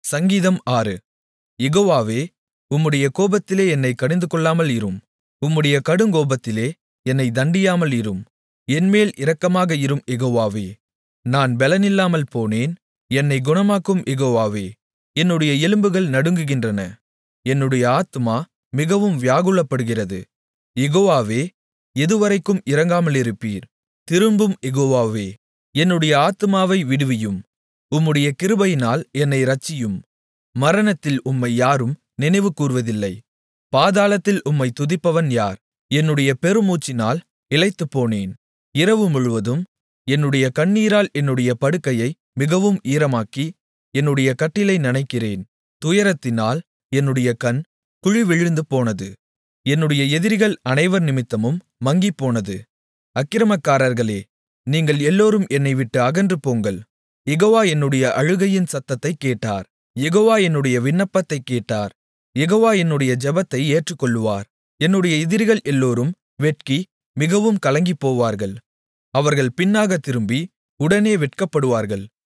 சங்கீதம் ஆறு யெகோவாவே உம்முடைய கோபத்திலே என்னைக் கடிந்துகொள்ளாமல் இரும் உம்முடைய கடுங்கோபத்திலே என்னைத் தண்டியாமல் இரும் என்மேல் இரக்கமாக இரும் யெகோவாவே நான் பெலனில்லாமல் போனேன் என்னைக் குணமாக்கும் யெகோவாவே என்னுடைய எலும்புகள் நடுங்குகின்றன என்னுடைய ஆத்துமா மிகவும் வியாகுலப்படுகிறது யெகோவாவே எதுவரைக்கும் இரங்காமலிருப்பீர் திரும்பும் யெகோவாவே என்னுடைய ஆத்துமாவை விடுவியும் உம்முடைய கிருபையினால் என்னை இரட்சியும் மரணத்தில் உம்மை யாரும் நினைவுகூர்வதில்லை பாதாளத்தில் உம்மை துதிப்பவன் யார் என்னுடைய பெருமூச்சினால் இளைத்துப்போனேன் இரவு முழுவதும் என்னுடைய கண்ணீரால் என்னுடைய படுக்கையை மிகவும் ஈரமாக்கி என்னுடைய கட்டிலை நனைக்கிறேன் துயரத்தினால் என்னுடைய கண் குழிவிழுந்து போனது என்னுடைய எதிரிகள் அனைவர் நிமித்தமும் மங்கிப்போனது அக்கிரமக்காரர்களே நீங்கள் எல்லோரும் என்னை விட்டு அகன்று போங்கள் யெகோவா என்னுடைய அழுகையின் சத்தத்தைக் கேட்டார் யெகோவா என்னுடைய விண்ணப்பத்தைக் கேட்டார் யெகோவா என்னுடைய ஜெபத்தை ஏற்றுக்கொள்ளுவார் என்னுடைய எதிரிகள் எல்லோரும் வெட்கி மிகவும் கலங்கிப்போவார்கள் அவர்கள் பின்னாகத் திரும்பி உடனே வெட்கப்படுவார்கள்